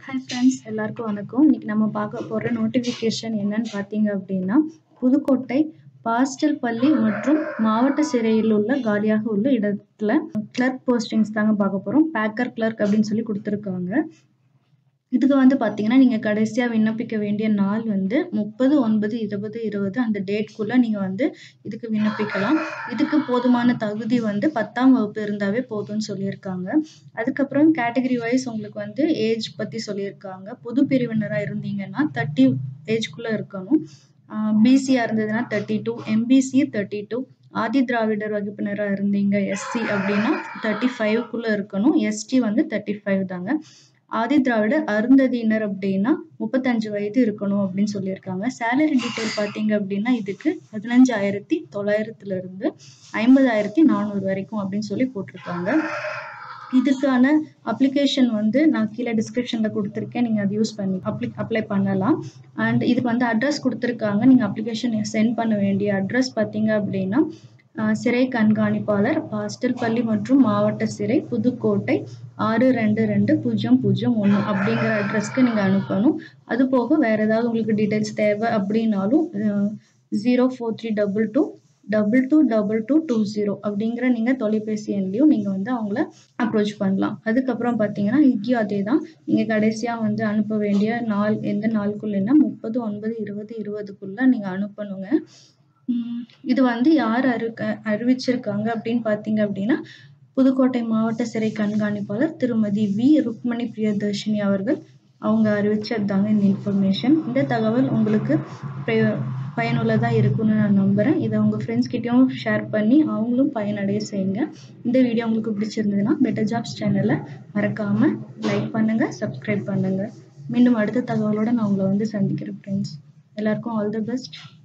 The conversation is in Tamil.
ஹாய் ஃப்ரெண்ட்ஸ் எல்லாருக்கும் வணக்கம் இன்னைக்கு நம்ம பார்க்க போகிற நோட்டிஃபிகேஷன் என்னன்னு பார்த்தீங்க அப்படின்னா புதுக்கோட்டை பாஸ்டல் பள்ளி மற்றும் மாவட்ட சிறையில் உள்ள காலியாக உள்ள இடத்துல கிளர்க் போஸ்டிங்ஸ் தாங்க பார்க்க போகிறோம் பேக்கர் கிளர்க் அப்படின்னு சொல்லி கொடுத்துருக்காங்க இதுக்கு வந்து பார்த்தீங்கன்னா நீங்கள் கடைசியாக விண்ணப்பிக்க வேண்டிய நாள் வந்து முப்பது ஒன்பது இருபது இருபது அந்த டேட்குள்ளே நீங்கள் வந்து இதுக்கு விண்ணப்பிக்கலாம் இதுக்கு போதுமான தகுதி வந்து பத்தாம் வகுப்பு இருந்தாவே போதும்னு சொல்லியிருக்காங்க அதுக்கப்புறம் கேட்டகரி வைஸ் உங்களுக்கு வந்து ஏஜ் பற்றி சொல்லியிருக்காங்க பொது பிரிவினராக இருந்தீங்கன்னா தேர்ட்டி ஏஜ்குள்ளே இருக்கணும் பிசியாக இருந்ததுன்னா thirty two MBC thirty two Adi Dravidar வகுப்பினராக இருந்தீங்க எஸ்சி அப்படின்னா தேர்ட்டி ஃபைவ்க்குள்ளே இருக்கணும் எஸ்டி வந்து தேர்ட்டி ஃபைவ் தாங்க ஆதி திராவிடர் அருந்ததியினர் அப்படின்னா முப்பத்தஞ்சு வயது இருக்கணும் அப்படின்னு சொல்லியிருக்காங்க சேலரி டீட்டெயில் பார்த்தீங்க அப்படின்னா இதுக்கு பதினஞ்சாயிரத்தி தொள்ளாயிரத்துல இருந்து ஐம்பதாயிரத்தி நானூறு வரைக்கும் அப்படின்னு சொல்லி போட்டிருக்காங்க இதுக்கான அப்ளிகேஷன் வந்து நான் கீழே டிஸ்கிரிப்ஷனில் கொடுத்துருக்கேன் நீங்கள் அது யூஸ் பண்ணி அப்ளி அப்ளை பண்ணலாம் அண்ட் இதுக்கு வந்து அட்ரஸ் கொடுத்துருக்காங்க நீங்கள் அப்ளிகேஷன் சென்ட் பண்ண வேண்டிய அட்ரஸ் பார்த்தீங்க அப்படின்னா சிறை கண்காணிப்பாளர் பாஸ்டல் பள்ளி மற்றும் மாவட்ட சிறை புதுக்கோட்டை ஆறு ரெண்டு ரெண்டு பூஜ்ஜியம் பூஜ்ஜியம் ஒன்று அப்படிங்கிற அட்ரஸ்க்கு நீங்கள் அனுப்பணும் அது போக வேறு ஏதாவது உங்களுக்கு டீட்டெயில்ஸ் தேவை அப்படின்னாலும் zero four three double two double two double two two zero அப்படிங்கிற நீங்கள் தொலைபேசி எண்லையும் நீங்கள் வந்து அவங்கள அப்ரோச் பண்ணலாம் அதுக்கப்புறம் பார்த்தீங்கன்னா இங்கேயும் அதே தான் நீங்கள் கடைசியாக வந்து அனுப்ப வேண்டிய நாள் எந்த நாளுக்குள்ளேன்னா முப்பது ஒன்பது இருபது இருபதுக்குள்ளே நீங்கள் அனுப்பணுங்க இது வந்து யார் அறி அறிவிச்சிருக்காங்க அப்படின்னு பார்த்தீங்க அப்படின்னா புதுக்கோட்டை மாவட்ட சிறை கண்காணிப்பாளர் திருமதி வி ருக்மணி பிரியதர்ஷினி அவர்கள் அவங்க அறிவிச்சதாங்க இந்த இன்ஃபர்மேஷன் இந்த தகவல் உங்களுக்கு பயனுள்ளதாக இருக்குன்னு நான் நம்புகிறேன் இதை உங்கள் ஃப்ரெண்ட்ஸ் கிட்டேயும் ஷேர் பண்ணி அவங்களும் பயனடைய செய்யுங்க இந்த வீடியோ உங்களுக்கு பிடிச்சிருந்ததுன்னா பெட்டர் ஜாப்ஸ் சேனலை மறக்காமல் லைக் பண்ணுங்கள் சப்ஸ்கிரைப் பண்ணுங்கள் மீண்டும் அடுத்த தகவலோடு நான் உங்களை வந்து சந்திக்கிறேன் ஃப்ரெண்ட்ஸ் எல்லாருக்கும் ஆல் தி பெஸ்ட்